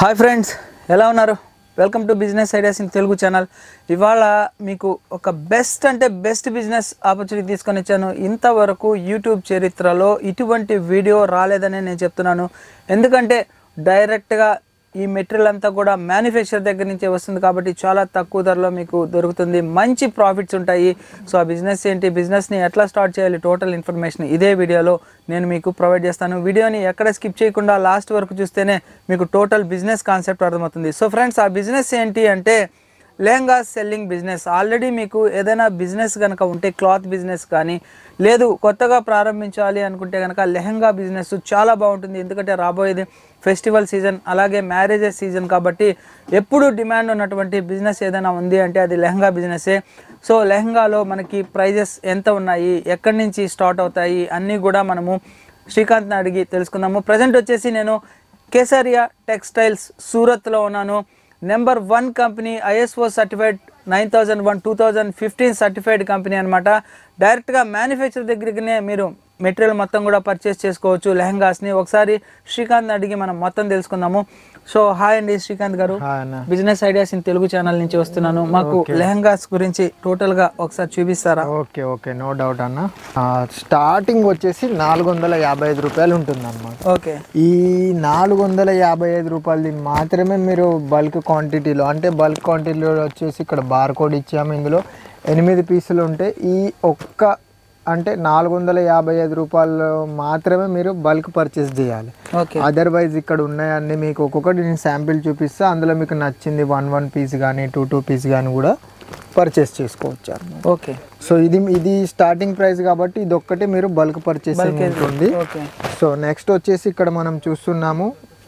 Hi friends ఎలా ఉన్నారు welcome to business ideas in Telugu channel ఇవాళ మీకు ఒక బెస్ట్ అంటే బెస్ట్ బిజినెస్ ఆపర్చునిటీ తీసుకొని వచ్చాను ఇంతవరకు యూట్యూబ్ చరిత్రలో ఇటువంటి వీడియో రాలేదని నేను చెప్తున్నాను ఎందుకంటే డైరెక్ట్గా ఈ మెటీరియల్ అంతా కూడా మ్యానుఫ్యాక్చర్ దగ్గర నుంచే వస్తుంది కాబట్టి చాలా తక్కువ ధరలో మీకు దొరుకుతుంది మంచి ప్రాఫిట్స్ ఉంటాయి సో ఆ బిజినెస్ ఏంటి బిజినెస్ని ఎట్లా స్టార్ట్ చేయాలి టోటల్ ఇన్ఫర్మేషన్ ఇదే వీడియోలో నేను మీకు ప్రొవైడ్ చేస్తాను వీడియోని ఎక్కడ స్కిప్ చేయకుండా లాస్ట్ వరకు చూస్తేనే మీకు టోటల్ బిజినెస్ కాన్సెప్ట్ అర్థమవుతుంది సో ఫ్రెండ్స్ ఆ బిజినెస్ ఏంటి అంటే లెహంగా సెల్లింగ్ బిజినెస్ ఆల్రెడీ మీకు ఏదైనా బిజినెస్ కనుక ఉంటే క్లాత్ బిజినెస్ కానీ లేదు కొత్తగా ప్రారంభించాలి అనుకుంటే కనుక లెహంగా బిజినెస్ చాలా బాగుంటుంది ఎందుకంటే రాబోయేది ఫెస్టివల్ సీజన్ అలాగే మ్యారేజెస్ సీజన్ కాబట్టి ఎప్పుడు డిమాండ్ ఉన్నటువంటి బిజినెస్ ఏదైనా ఉంది అంటే అది లెహంగా బిజినెసే సో లెహంగాలో మనకి ప్రైజెస్ ఎంత ఉన్నాయి ఎక్కడి నుంచి స్టార్ట్ అవుతాయి అన్నీ కూడా మనము శ్రీకాంత్ని అడిగి తెలుసుకుందాము ప్రజెంట్ వచ్చేసి నేను కేసరియా టెక్స్టైల్స్ సూరత్లో ఉన్నాను number one company ISO certified nine thousand one two thousand fifteen certified company అనమాట డైరెక్ట్గా మ్యానుఫ్యాక్చర్ దగ్గరికినే మీరు మెటీరియల్ మొత్తం కూడా పర్చేస్ చేసుకోవచ్చు లెహంగాస్ని ఒకసారి శ్రీకాంత్ అడిగి మనం మొత్తం తెలుసుకుందాము సో హాయ్ అండి శ్రీకాంత్ గారు హాయ్ అన్న business ideas in Telugu channel నుంచి వస్తున్నాను మాకు లెహంగాస్ గురించి టోటల్గా ఒకసారి చూపిస్తారా ఓకే ఓకే నో డౌట్ అన్న ఆ, స్టార్టింగ్ వచ్చేసి నాలుగు వందల యాభై ఐదు రూపాయలు ఉంటుంది అన్నమాట ఓకే ఈ నాలుగు వందల యాభై ఐదు రూపాయలది మాత్రమే మీరు బల్క్ క్వాంటిటీలో అంటే బల్క్ క్వాంటిటీలో వచ్చేసి ఇక్కడ బార్ కోడ్ ఇచ్చాము ఇందులో ఎనిమిది పీసులు ఉంటే ఈ ఒక్క అంటే నాలుగు వందల యాభై ఐదు రూపాయలు మాత్రమే మీరు బల్క్ పర్చేస్ చేయాలి ఓకే అదర్వైజ్ ఇక్కడ ఉన్నాయన్నీ మీకు ఒక్కొక్కటి నేను శాంపిల్ చూపిస్తా అందులో మీకు నచ్చింది వన్ వన్ పీస్ కానీ టూ టూ పీస్ కానీ కూడా పర్చేస్ చేసుకోవచ్చు అన్నమాట ఓకే సో ఇది ఇది స్టార్టింగ్ ప్రైస్ కాబట్టి ఇది ఒక్కటే మీరు బల్క్ పర్చేసింగ్ ఉంటుంది ఓకే సో నెక్స్ట్ వచ్చేసి ఇక్కడ మనం చూస్తున్నాము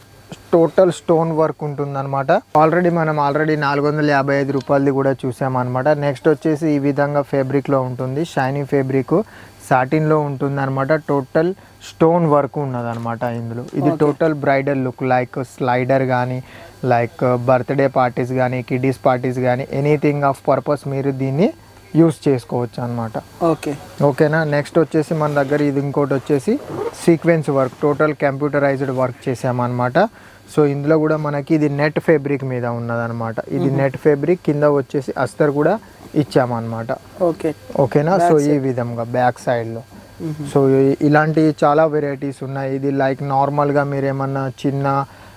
టోటల్ స్టోన్ వర్క్ ఉంటుంది అనమాట ఆల్రెడీ మనం ఆల్రెడీ నాలుగు వందల యాభై ఐదు రూపాయలది కూడా చూసామన్నమాట నెక్స్ట్ వచ్చేసి ఈ విధంగా ఫ్యాబ్రిక్లో ఉంటుంది షైనీ ఫ్యాబ్రిక్ సాటిన్లో ఉంటుంది అనమాట టోటల్ స్టోన్ వర్క్ ఉన్నది అనమాట ఇందులో ఇది total bridal look like slider కానీ లైక్ బర్త్డే పార్టీస్ కానీ కిడ్డీస్ పార్టీస్ కానీ ఎనీథింగ్ ఆఫ్ పర్పస్ మీరు దీన్ని యూస్ చేసుకోవచ్చు అనమాట ఓకే ఓకేనా నెక్స్ట్ వచ్చేసి మన దగ్గర ఇది ఇంకోటి వచ్చేసి sequence work total computerized work చేసామన్నమాట సో ఇందులో కూడా మనకి ఇది నెట్ ఫ్యాబ్రిక్ మీద ఉన్నదన్నమాట ఇది నెట్ ఫ్యాబ్రిక్ కింద వచ్చేసి అస్తర్ కూడా ఇచ్చామన్నమాట ఓకే ఓకేనా సో ఈ విధంగా బ్యాక్ సైడ్లో సో ఈ- ఇలాంటి చాలా వెరైటీస్ ఉన్నాయి ఇది లైక్ నార్మల్గా మీరు ఏమన్నా చిన్న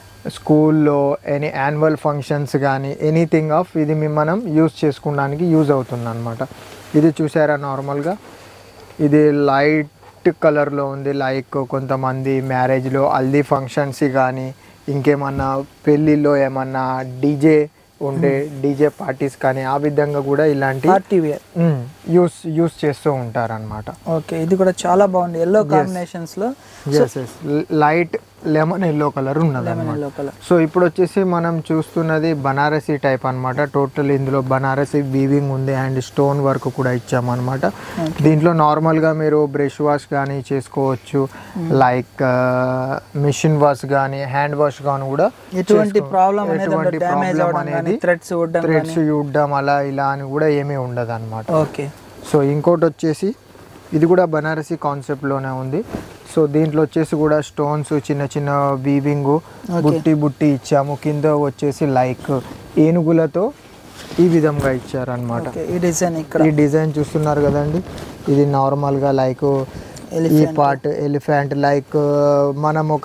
స్కూల్లో ఎనీ యాన్యువల్ ఫంక్షన్స్ కానీ ఎనీథింగ్ ఆఫ్ ఇది మీ మనం యూజ్ చేసుకోవడానికి యూజ్ అవుతుంది అనమాట ఇది చూసారా నార్మల్గా ఇది లైట్ కలర్లో ఉంది లైక్ కొంతమంది మ్యారేజ్లో హల్దీ ఫంక్షన్స్ కానీ ఇంకేమన్నా పెళ్ళిళ్ళో ఏమన్నా డీజే ఉండే డీజే పార్టీస్ కానీ ఆ విధంగా కూడా ఇలాంటి పార్టీ వేర్ యూస్ యూస్ చేస్తూ ఉంటారనమాట ఓకే ఇది కూడా చాలా బాగుంది ఎల్లో కాంబినేషన్స్ లో yes yes light lemon yellow colour ఉన్నది అనమాట ఎల్లో కలర్ సో ఇప్పుడు వచ్చేసి మనం చూస్తున్నది బనారసీ టైప్ అన్నమాట టోటల్ ఇందులో బనారసీ వీవింగ్ ఉంది అండ్ స్టోన్ వర్క్ కూడా ఇచ్చామన్నమాట దీంట్లో నార్మల్గా మీరు బ్రష్ వాష్ కానీ చేసుకోవచ్చు లైక్ మిషన్ వాష్ కానీ హ్యాండ్ వాష్ కానీ కూడా ఎటువంటి ప్రాబ్లం ఎటువంటి అనేది డ్యామేజ్ problem అవడం కానీ అనేది థ్రెడ్స్ ఉడ్డం థ్రెడ్స్ చూడడం అలా ఇలా అని కూడా ఏమీ ఉండదు అనమాట ఓకే సో ఇంకోటి వచ్చేసి ఇది కూడా బనారసి కాన్సెప్ట్లోనే ఉంది సో దీంట్లో వచ్చేసి కూడా స్టోన్స్ చిన్న చిన్న వీవింగ్ బుట్టి బుట్టి ఇచ్చాము కింద వచ్చేసి లైక్ ఏనుగులతో ఈ విధంగా ఇచ్చారనమాట ఓకే ఈ డిజైన్ ఇక్కడ ఈ డిజైన్ చూస్తున్నారు కదండి ఇది నార్మల్గా లైక్ ఈ పార్ట్ ఎలిఫెంట్ లైక్ మనం ఒక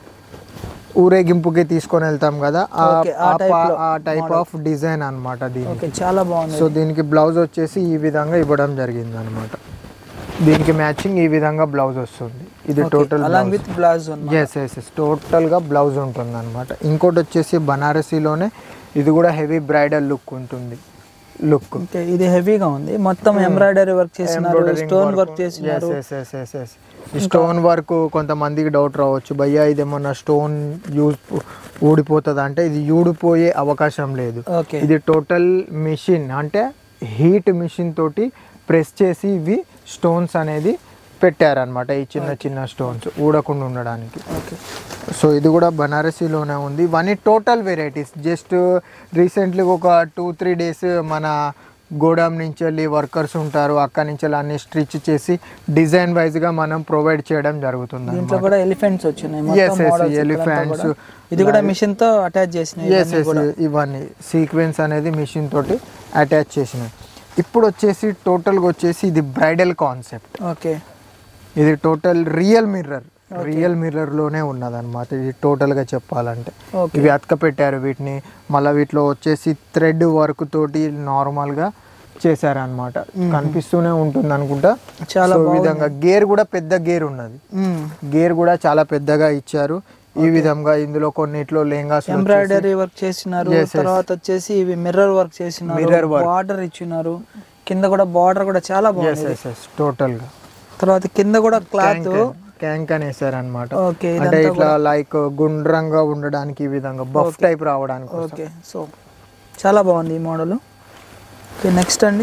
ఊరేగింపుకి తీసుకొని వెళ్తాం కదా ఆ- Okay, ఆ ఆ type పా- లో ఆ టైప్ ఆఫ్ డిజైన్ అన్నమాట దీని ఓకే చాలా బాగుంది సో దీనికి బ్లౌజ్ వచ్చేసి ఈ విధంగా ఇవ్వడం జరిగింది అనమాట దీనికి మ్యాచింగ్ ఈ విధంగా బ్లౌజ్ వస్తుంది ఇది టోటల్ అలాంగ్ విత్ బ్లౌజ్ ఉంది ఎస్ ఎస్ ఎస్ టోటల్గా బ్లౌజ్ ఉంటుంది అనమాట ఇంకోటి వచ్చేసి బనారసీలోనే ఇది కూడా హెవీ బ్రైడల్ లుక్ ఉంటుంది లుక్ ఓకే ఇది హెవీగా ఉంది మొత్తం ఎంబ్రాయిడరీ వర్క్ చేసినారు స్టోన్ వర్క్ చేసినారు ఈ స్టోన్ వర్క్ కొంతమందికి డౌట్ రావచ్చు భయ్యా ఇది ఏమన్నా స్టోన్ యూజ్ ఊడిపోతుంది అంటే ఇది ఊడిపోయే అవకాశం లేదు ఓకే ఇది టోటల్ మిషన్ అంటే హీట్ మిషన్ తోటి ప్రెస్ చేసి ఇవి స్టోన్స్ అనేది పెట్టారనమాట ఈ చిన్న చిన్న స్టోన్స్ ఊడకుండా ఉండడానికి ఓకే సో ఇది కూడా బనారసీలోనే ఉంది ఇవన్నీ టోటల్ వెరైటీస్ జస్ట్ రీసెంట్లీ ఒక టూ త్రీ డేస్ మన గోడాం నుంచి వెళ్ళి వర్కర్స్ ఉంటారు అక్కడి నుంచి వెళ్ళి అన్ని స్టిచ్ చేసి డిజైన్ వైజ్గా మనం ప్రొవైడ్ చేయడం జరుగుతుంది దీంట్లో కూడా ఎలిఫెంట్స్ వచ్చినాయి Yes, మొత్తం yes, models ఇక్కడంతా elephants, కూడా. ఇది కూడా మిషన్ తో అటాచ్ చేసినాయి ఎస్ ఎస్ ఇవన్నీ సీక్వెన్స్ అనేది మిషన్ తోటి అటాచ్ చేసినాయి ఇప్పుడు వచ్చేసి టోటల్గా వచ్చేసి ఇది బ్రైడల్ కాన్సెప్ట్ ఓకే ఇది టోటల్ రియల్ మిర్రర్ రియల్ మిర్రర్లోనే ఉన్నదన్నమాట ఇది టోటల్గా చెప్పాలంటే ఓకే ఇవి అతక పెట్టారు వీటిని మళ్ళీ వీటిలో వచ్చేసి థ్రెడ్ వర్క్ తోటి నార్మల్గా చేశారనమాట కనిపిస్తూనే ఉంటుంది అనుకుంటా చాలా సో ఈ విధంగా గేర్ కూడా పెద్ద గేర్ ఉన్నది గేర్ కూడా చాలా పెద్దగా ఇచ్చారు ఈ విధంగా ఇందులో కొన్నిట్లో లెహంగాస్ ఎంబ్రాయిడరీ వర్క్ చేసినారు Yes, yes. తర్వాత వచ్చేసి ఇవి మిర్రర్ వర్క్ చేసినారు Mirror work. బార్డర్ ఇచ్చినారు కింద కూడా బార్డర్ కూడా చాలా బాగుంది ఎస్ ఎస్ టోటల్గా తర్వాత కింద కూడా క్లాత్ క్యాంక్ అని వేసారనమాట ఓకే అంటే ఇట్లా లైక్ గుండ్రంగా ఉండడానికి ఈ విధంగా బఫ్ టైప్ రావడానికి కోసం. ఓకే సో చాలా బాగుంది ఈ మోడల్ ఓకే నెక్స్ట్ అండి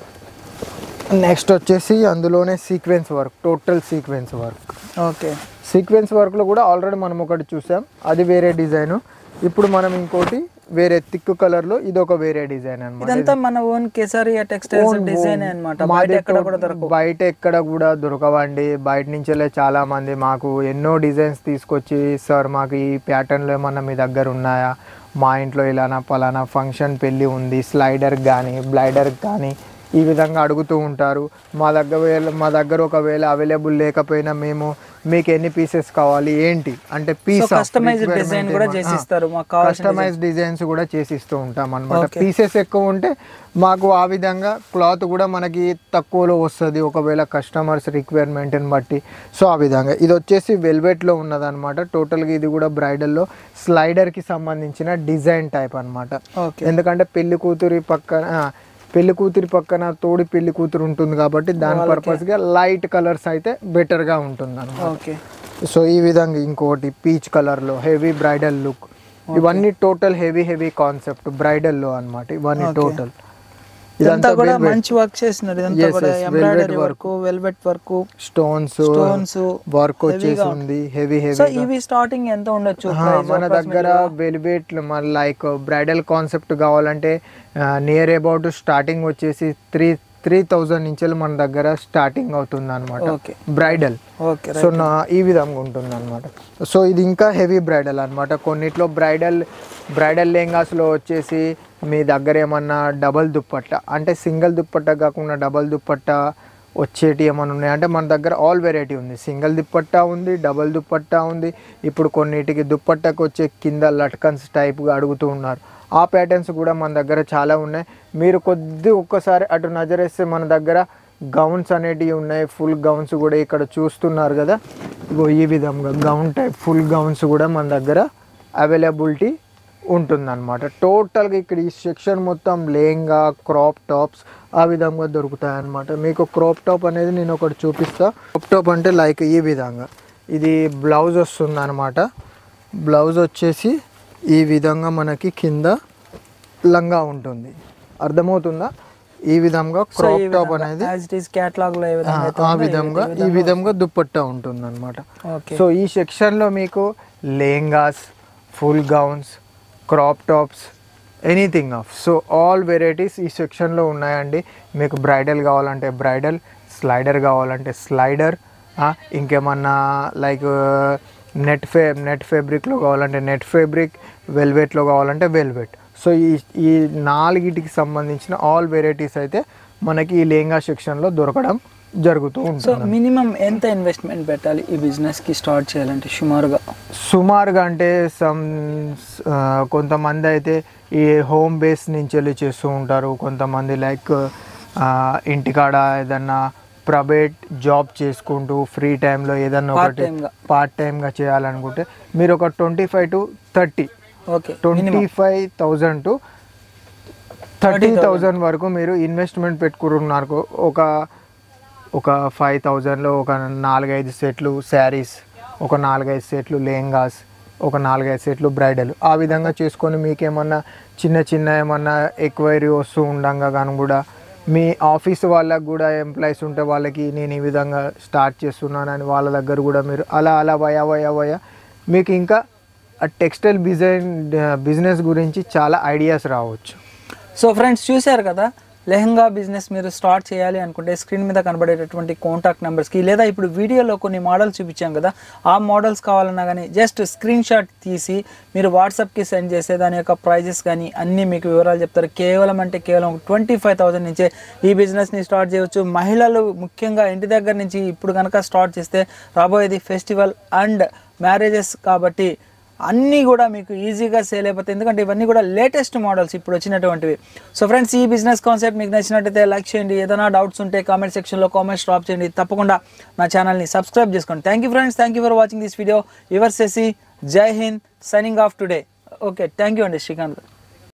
నెక్స్ట్ వచ్చేసి అందులోనే sequence work total sequence work okay sequence వర్క్లో కూడా ఆల్రెడీ మనం ఒకటి చూసాం అది వేరే డిజైన్ ఇప్పుడు మనం ఇంకోటి వేరే థిక్ కలర్లో ఇది ఒక వేరే డిజైన్ అనమాట ఇదంతా మన ఓన్ కేసారియా టెక్స్టైల్స్ డిజైన్ అన్నమాట బయట ఎక్కడ కూడా దొరకవు బయట ఎక్కడ కూడా దొరకవండి బయట నుంచి వెళ్ళే చాలా మంది మాకు ఎన్నో డిజైన్స్ తీసుకొచ్చి సార్ మాకు ఈ ప్యాటర్న్లో ఏమన్నా మీ దగ్గర ఉన్నాయా మా ఇంట్లో ఇలానా పలానా ఫంక్షన్ పెళ్ళి ఉంది స్లైడర్ కానీ బ్లైడర్ కానీ ఈ విధంగా అడుగుతూ ఉంటారు మా దగ్గర వేళ మా దగ్గర ఒకవేళ అవైలబుల్ లేకపోయినా మేము మీకు ఎన్ని పీసెస్ కావాలి ఏంటి అంటే పీస్ కస్టమైజ్డ్ డిజైన్ కూడా చేసిస్తారు మాకు కావాల్సిన కస్టమైజ్ డిజైన్స్ కూడా చేసిస్తూ ఉంటాం అనమాట Okay. పీసెస్ ఎక్కువ ఉంటే మాకు ఆ విధంగా క్లాత్ కూడా మనకి తక్కువలో వస్తుంది ఒకవేళ కస్టమర్స్ రిక్వైర్మెంట్ని బట్టి సో ఆ విధంగా ఇది వచ్చేసి వెల్వెట్లో ఉన్నదన్నమాట టోటల్గా ఇది కూడా బ్రైడల్లో స్లైడర్కి సంబంధించిన డిజైన్ టైప్ అన్నమాట ఓకే ఎందుకంటే పెళ్లి కూతురి పక్కన ఆ, పెళ్లి కూతురి పక్కన తోడి పెళ్లి కూతురు ఉంటుంది కాబట్టి దాని పర్పస్గా లైట్ కలర్స్ అయితే బెటర్గా ఉంటుంది అన్నమాట ఓకే సో ఈ విధంగా ఇంకోటి పీచ్ కలర్లో హెవీ బ్రైడల్ లుక్ ఇవన్నీ టోటల్ హెవీ హెవీ కాన్సెప్ట్ బ్రైడల్లో అన్నమాట ఇవన్నీ టోటల్ ఇదంతా కూడా మంచి వర్క్ చేసినారు ఇదంతా Yes, కూడా yes, embroidery work velvet work stones stones work వచ్చేసి ఉంది హెవీ సో హెవీ ఇవి స్టార్టింగ్ ఎంత ఉండొచ్చు మన దగ్గర వెల్వెట్ మన లైక్ బ్రైడల్ కాన్సెప్ట్ కావాలంటే నియర్ అబౌట్ స్టార్టింగ్ వచ్చేసి త్రీ త్రీ థౌజండ్ నుంచి మన దగ్గర స్టార్టింగ్ అవుతుంది అనమాట ఓకే బ్రైడల్ ఓకే సో నా ఈ విధంగా ఉంటుంది అనమాట సో ఇది ఇంకా హెవీ బ్రైడల్ అనమాట కొన్నిట్లో బ్రైడల్ బ్రైడల్ లెహంగాస్లో వచ్చేసి మీ దగ్గర ఏమన్నా డబల్ దుప్పట్ట అంటే సింగిల్ దుప్పట్ట కాకుండా డబల్ దుప్పట్ట వచ్చేటి ఏమైనా ఉన్నాయి అంటే మన దగ్గర ఆల్ వెరైటీ ఉంది సింగిల్ దుప్పట్టా ఉంది డబల్ దుప్పట్టా ఉంది ఇప్పుడు కొన్నిటికి దుప్పట్టకు వచ్చే కింద లట్కన్స్ టైప్గా అడుగుతూ ఉన్నారు ఆ ప్యాటర్న్స్ కూడా మన దగ్గర చాలా ఉన్నాయి మీరు కొద్ది ఒక్కసారి అటు నజరేస్తే మన దగ్గర గౌన్స్ అనేటివి ఉన్నాయి ఫుల్ గౌన్స్ కూడా ఇక్కడ చూస్తున్నారు కదా ఇగో ఈ విధంగా గౌన్ టైప్ ఫుల్ గౌన్స్ కూడా మన దగ్గర అవైలబిలిటీ ఉంటుందన్నమాట టోటల్గా ఇక్కడ ఈ సెక్షన్ మొత్తం లేంగా క్రాప్ టాప్స్ ఆ విధంగా దొరుకుతాయి అన్నమాట మీకు క్రాప్ టాప్ అనేది నేను ఒకటి చూపిస్తా క్రాప్ టాప్ అంటే లైక్ ఈ విధంగా ఇది బ్లౌజ్ వస్తుంది అనమాట బ్లౌజ్ వచ్చేసి ఈ విధంగా మనకి కింద లంగా ఉంటుంది అర్థమవుతుందా ఈ విధంగా క్రాప్ టాప్ అనేది యాజ్ ఇట్ ఈస్ కేటలాగ్ లో ఏ విధంగా అయితే ఆ ఉందో, విధంగా ఈ విధంగా దుప్పట్టా ఉంటుంది అనమాట ఓకే సో ఈ సెక్షన్లో మీకు lehengas full gowns crop tops anything of so all varieties ఈ సెక్షన్లో ఉన్నాయండి మీకు బ్రైడల్ కావాలంటే బ్రైడల్ స్లైడర్ కావాలంటే స్లైడర్ ఇంకేమన్నా లైక్ నెట్ ఫే నెట్ ఫేబ్రిక్లో కావాలంటే నెట్ ఫేబ్రిక్ వెల్వెట్లో కావాలంటే వెల్వెట్ సో ఈ ఈ నాలుగిటికి సంబంధించిన ఆల్ వెరైటీస్ అయితే మనకి ఈ లెహంగా సెక్షన్లో దొరకడం జరుగుతూ సో ఉంటుంది మినిమం ఎంత ఇన్వెస్ట్మెంట్ పెట్టాలి ఈ బిజినెస్ కి స్టార్ట్ చేయాలంటే సుమారుగా సుమారుగా అంటే సమ్ ఆ, కొంతమంది అయితే ఈ హోమ్ బేస్ నుంచి వెళ్ళి చేస్తూ ఉంటారు కొంతమంది లైక్ ఆ, ఇంటికాడ ఏదన్నా ప్రైవేట్ జాబ్ చేసుకుంటూ ఫ్రీ టైంలో ఏదన్నా Part ఒకటి time గా. పార్ట్ టైంగా చేయాలనుకుంటే మీరు ఒక twenty five to thirty okay twenty five thousand to thirty thousand వరకు మీరు ఇన్వెస్ట్మెంట్ పెట్టుకున్నారు ఒక ఒక ఫైవ్ థౌజండ్లో ఒక నాలుగైదు సెట్లు శారీస్ ఒక నాలుగైదు సెట్లు లెహంగాస్ ఒక నాలుగైదు సెట్లు బ్రైడల్ ఆ విధంగా చేసుకొని మీకేమన్నా చిన్న చిన్న ఏమన్నా ఎక్వైరీ వస్తూ ఉండంగా కానీ కూడా మీ ఆఫీస్ వాళ్ళకి కూడా ఎంప్లాయీస్ ఉంటే వాళ్ళకి నేను ఈ విధంగా స్టార్ట్ చేస్తున్నానని వాళ్ళ దగ్గర కూడా మీరు అలా అలా వయా వయా వయా మీకు ఇంకా ఆ టెక్స్టైల్ బిజైన్ బిజినెస్ గురించి చాలా ఐడియాస్ రావచ్చు సో ఫ్రెండ్స్ చూశారు కదా లెహంగా బిజినెస్ మీరు స్టార్ట్ చేయాలి అనుకుంటే స్క్రీన్ మీద కనబడేటటువంటి కాంటాక్ట్ నెంబర్స్కి లేదా ఇప్పుడు వీడియోలో కొన్ని మోడల్స్ చూపించాం కదా ఆ మోడల్స్ కావాలన్నా కానీ జస్ట్ స్క్రీన్ షాట్ తీసి మీరు వాట్సాప్కి సెండ్ చేస్తే దాని యొక్క ప్రైజెస్ కానీ అన్నీ మీకు వివరాలు చెప్తారు కేవలం అంటే కేవలం ట్వంటీ ఫైవ్ థౌసండ్ నుంచే ఈ బిజినెస్ని స్టార్ట్ చేయవచ్చు మహిళలు ముఖ్యంగా ఇంటి దగ్గర నుంచి ఇప్పుడు కనుక స్టార్ట్ చేస్తే రాబోయేది ఫెస్టివల్ అండ్ మ్యారేజెస్ కాబట్టి అన్నీ కూడా మీకు ఈజీగా సేల్ అయిపోతాయి ఎందుకంటే ఇవన్నీ కూడా లేటెస్ట్ మోడల్స్ ఇప్పుడు వచ్చినటువంటివి సో ఫ్రెండ్స్ ఈ బిజినెస్ కాన్సెప్ట్ మీకు నచ్చినట్టయితే లైక్ చేయండి ఏదైనా డౌట్స్ ఉంటే కామెంట్ సెక్షన్లో కామెంట్స్ డ్రాప్ చేయండి తప్పకుండా నా ఛానల్ని సబ్స్క్రైబ్ చేసుకోండి thank you friends thank you for watching this video your సెసి Jai Hind signing off today okay thank you అండి శ్రీకాంత్